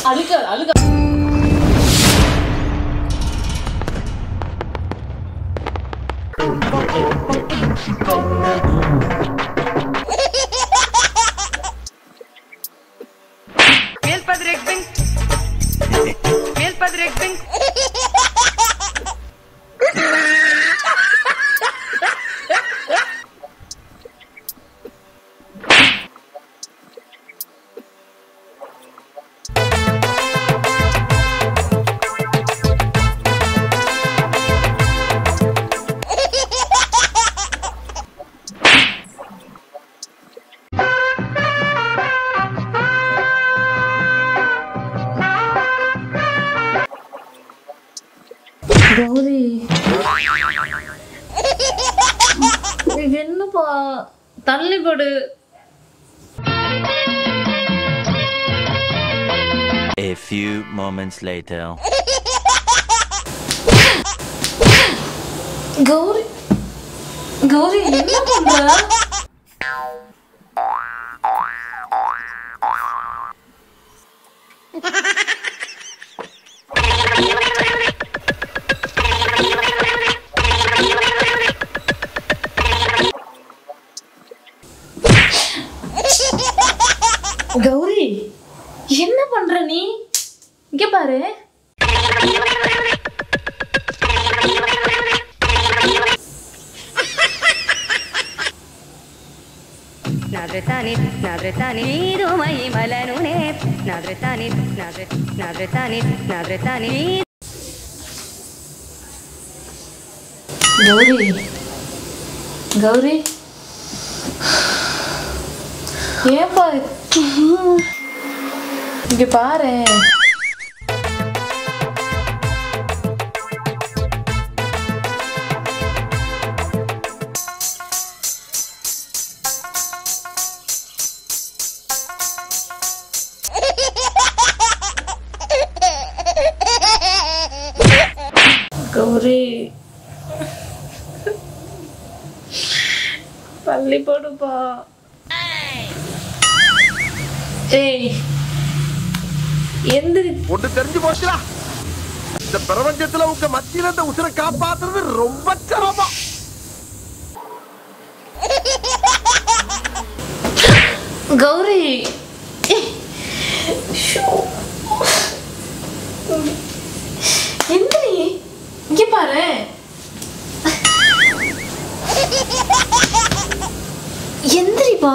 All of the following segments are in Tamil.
அழுக்க அழுக்க கௌரி என்னப்பா தள்ளிப்படு A few moments later. Gowri Gowri என்ன பண்ற கௌரி என்ன பண்ற நீ இங்க பாரு నాదృతాని నాదృతాని నీదు మహిమలనునే నాదృతాని నాదృ నాదృతాని నాదృతాని கௌரி கௌரி ஏப்பா இங்க பாரு கௌரி பள்ளி போடுப்பா ஏய் எந்திரி ஒண்ணு தெரிஞ்சு போச்சுடா இந்த பிரபஞ்சத்துல உங்க மத்தியில இந்த உசுரை காப்பாத்துறது ரொம்ப சிரமம் கௌரி ஏய், ஷோ. எந்திரி இங்க பாரு எந்திரிப்பா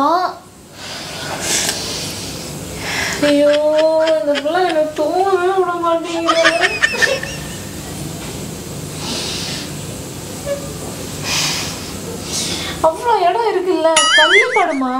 ஐயோ இந்த பிள்ளை எனக்கு தூங்கவே விட மாட்டேங்குது அவ்வளோ இடம் இருக்குல்ல தள்ளி படுமா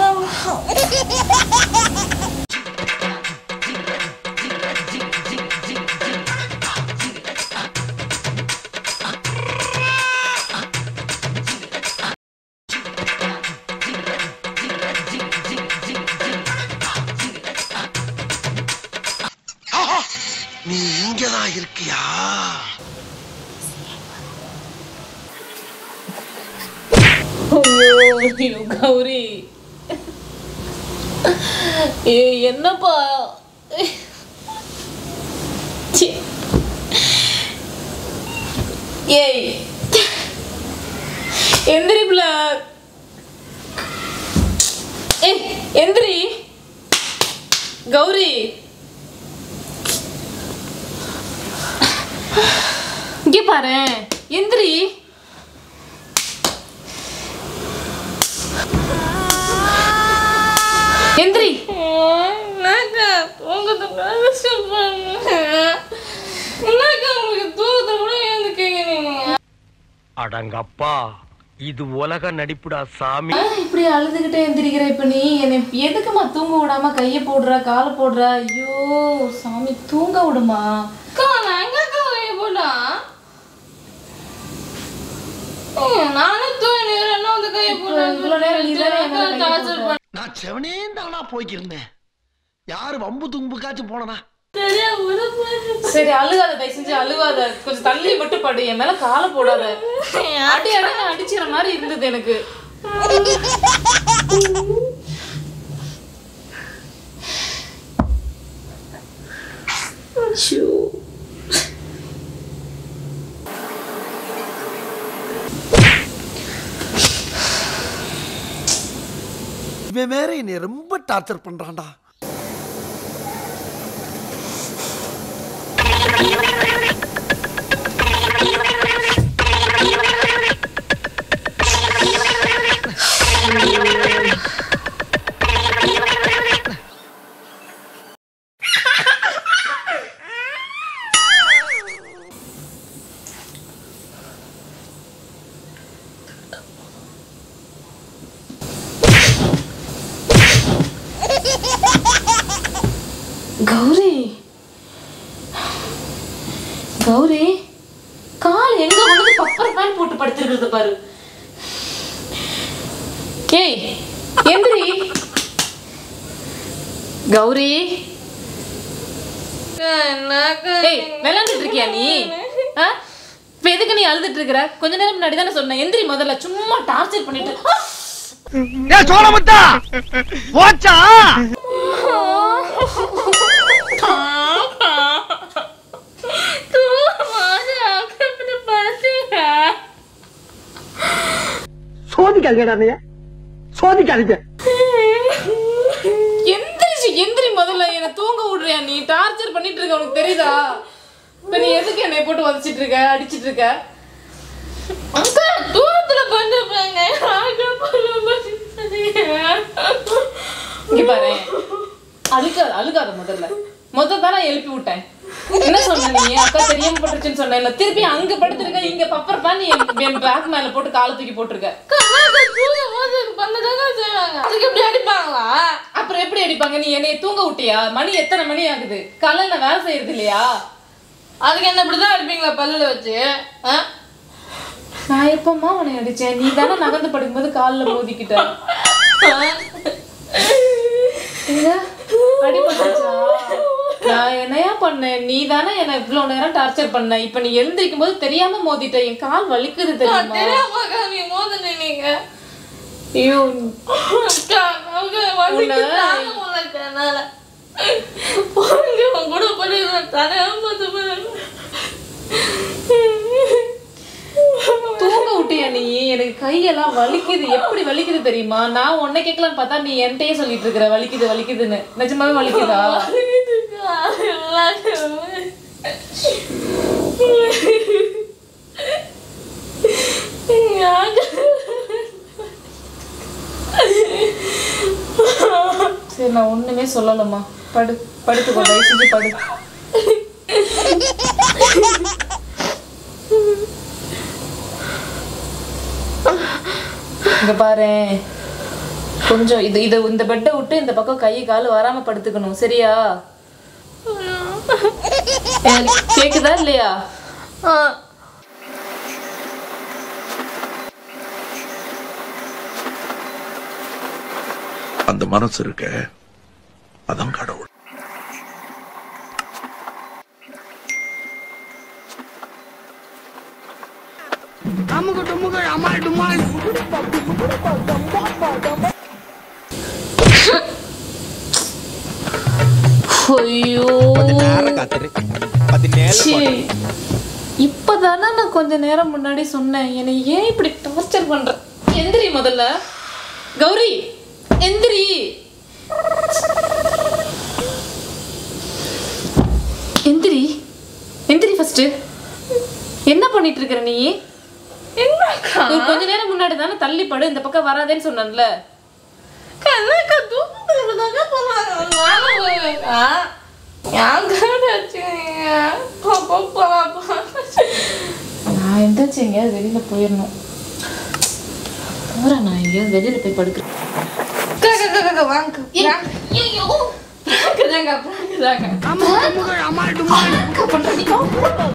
நீ இங்கதான் இருக்கியா ஐயோ ஐயோ, கௌரி ஏ என்னப்பா ச்சீ. ஏய் எந்திரி பிள்ள ஏய் எந்திரி கௌரி இங்க பாரு எந்திரி எந்திரி அடங்கப்பா இது உலக நடிப்புடா சாமி இப்படி அழுதுகிட்டே எந்திரிக்கிற இப்ப நீ என்னை எதுக்குமா தூங்க விடாம கைய போடுற காலை போடுற ஐயோ சாமி தூங்க விடுமா இவ்வளவு நேரம் நீ தானே என் மேல கைய போட்ட. நான் செவனே தானா போய்க்கிருந்தேன் யாரு வம்பு தும்புக்காச்சும் போனனா சரி அழுகாத தயவு செஞ்சு அழுகாத கொஞ்சம் தள்ளி மட்டும் படு என் மேல காலை போடாத அடி அடி அடிச்சிற மாதிரி இருந்தது எனக்கு இவன் வேற என்னை ரொம்ப டார்ச்சர் பண்றான்டா கௌரி கௌரி கால் எங்க கொண்டு பப்பர் பேன் போட்டு படுத்திருக்கிறது பாரு ஏய் எந்திரி கௌரி ஏய் விளையாண்டுட்டு இருக்கியா நீ ஆ? இப்ப எதுக்கு நீ அழுதுட்டு இருக்கிற கொஞ்ச நேரம் முன்னாடி தானே சொன்னேன் எந்திரி முதல்ல சும்மா டார்ச்சர் பண்ணிட்டு ஆ! ஏ சோழமுத்தா போச்சா சோதிக்காதீங்கடா நீ சோதிக்காதீங்க எந்திரிச்சு எந்திரி முதல்ல என்ன தூங்க விடுறியா நீ டார்ச்சர் பண்ணிட்டு இருக்க உனக்கு தெரியுதா இப்ப நீ எதுக்கு என்னை போட்டு உதச்சிட்டு இருக்க அடிச்சிட்டு இருக்க அக்கா தூரத்துல பண்ணிருப்பாங்க இங்க பாரு அழுகாத அழுகாத முதல்ல முதல்ல தான் நான் எழுப்பி விட்டேன் என்ன சொன்ன நீ அக்கா தெரியாம போட்டுருச்சுன்னு சொன்னேன் திருப்பி அங்க படுத்திருக்க இங்க பப்பர் பண்ணி என் பேக் மேல போட்டு காலை தூக்கி போட்டிருக்க அப்புறம் எப்படி அடிப்பாங்க நீ என்னைய தூங்க விட்டியா மணி எத்தனை மணி ஆகுது காலையில வேலை செய்யறது இல்லையா அதுக்கு என்ன இப்படிதான் அடிப்பீங்களா பல்லுல வச்சு ஆ? நான் எப்பமா உன்னை அடிச்சேன் நீ தானே நகர்ந்து படுக்கும்போது கால்ல மோதிக்கிட்ட எங்க? அடிபட்டுச்சா நான் என்னையா பண்ணேன் நீ தானே என்ன இவ்வளவு நேரம் டார்ச்சர் பண்ண இப்ப நீ எழுந்திருக்கும் போது தெரியாம மோதிட்ட என் கால் வலிக்குது தெரியுமா தெரியாம அக்கா, நீ மோதுன நீங்க ஐயோ அக்கா, அக்கா, வலிக்கு உன்னை- தாங்க முடியல அக்கா, என்னால. போங்க, உன் கூட போய் நான் தலையை பார்த்து பாருங்க. தூங்க விட்டியா நீ எனக்கு கையெல்லாம் வலிக்குது எப்படி வலிக்குது தெரியுமா நான் உன்னை கேட்கலான்னு பார்த்தா நீ என்கிட்டயே சொல்லிட்டு இருக்கிற வலிக்குது வலிக்குதுன்னு நிஜமாவே வலிக்குதா வலிக்குதுக்கா, எல்லாருமே. அக்கா. சரி நான் ஒண்ணுமே சொல்லலம்மா படு படுத்துக்கோ தயவு செஞ்சு படு இங்க பாரு கொஞ்சம் இது இது இந்த பெட்டை விட்டு இந்த பக்கம் கை கால் வராம படுத்துக்கணும் சரியா ஏ, கேக்குதா இல்லையா ஆ. அந்த மனசு இருக்க அதான் கடவுள் ஐயோ ச்சீ. இப்பதானே நான் கொஞ்ச நேரம் முன்னாடி சொன்னேன் என்னை ஏன் இப்படி டார்ச்சர் பண்ற எந்திரி முதல்ல கௌரி எந்திரி எந்திரி எந்திரி ஃபர்ஸ்ட் என்ன பண்ணிட்டு இருக்கிற நீ என்னக்கா ஒரு கொஞ்ச நேரம் முன்னாடி தானே தள்ளி படு இந்த பக்கம் வராதேன்னு சொன்னேன்ல கண்ணக்கா தூக்கத்துல இப்படிதாக்கா சொன்னாங்க. நானும் போவேன்க்கா. ஏன் காடு வச்சுக்கிறீங்க? போ, போ, போலாம், போ. நான் எந்திரிச்சு எங்கேயாவது வெளியில போயிடணும் போறேன் நான் எங்கேயாவது வெளியில போய் படுக்கிறேன் அக்கா, அக்கா, அக்கா, அக்கா, வாங்க. வாங்க. பிராங்க் தாங்க, பிராங்க் தாங்க. பண்ற நீ